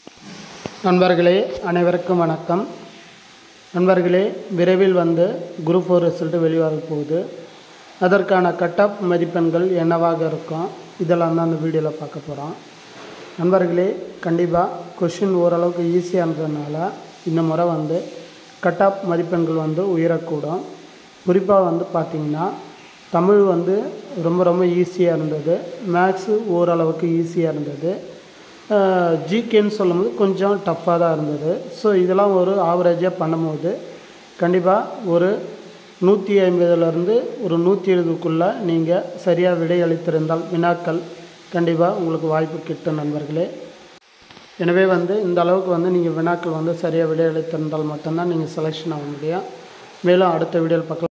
நண்பர்களே அனைவருக்கும் வணக்கம் நண்பர்களே விரைவில் வந்து குரூப் ஃபோர் ரிசல்ட்டு வெளிவர போகுது அதற்கான கட் ஆஃப் மதிப்பெண்கள் என்னவாக இருக்கும் இதெல்லாம் தான் அந்த வீடியோவில் பார்க்க போகிறோம் நண்பர்களே கண்டிப்பாக கொஷின் ஓரளவுக்கு ஈஸியாக இருந்ததுனால இந்த முறை வந்து கட் ஆஃப் மதிப்பெண்கள் வந்து உயரக்கூடும் குறிப்பாக வந்து பார்த்திங்கன்னா தமிழ் வந்து ரொம்ப ரொம்ப ஈஸியாக இருந்தது மேக்ஸு ஓரளவுக்கு ஈஸியாக இருந்தது ஜிகேன்னு சொல்லும்போது கொஞ்சம் டஃப்பாக தான் இருந்தது ஸோ இதெல்லாம் ஒரு ஆவரேஜாக பண்ணும்போது கண்டிப்பாக ஒரு நூற்றி ஐம்பதுலேருந்து ஒரு நூற்றி எழுபதுக்குள்ளே நீங்கள் சரியாக விடையளித்திருந்தால் வினாக்கள் கண்டிப்பாக உங்களுக்கு வாய்ப்பு கிட்டும் நண்பர்களே எனவே வந்து இந்த அளவுக்கு வந்து நீங்கள் வினாக்கள் வந்து சரியாக விடையளித்திருந்தால் மட்டும்தான் நீங்கள் செலெக்ஷன் ஆக முடியும் மேலும் அடுத்த வீடியோவில் பார்க்கலாம்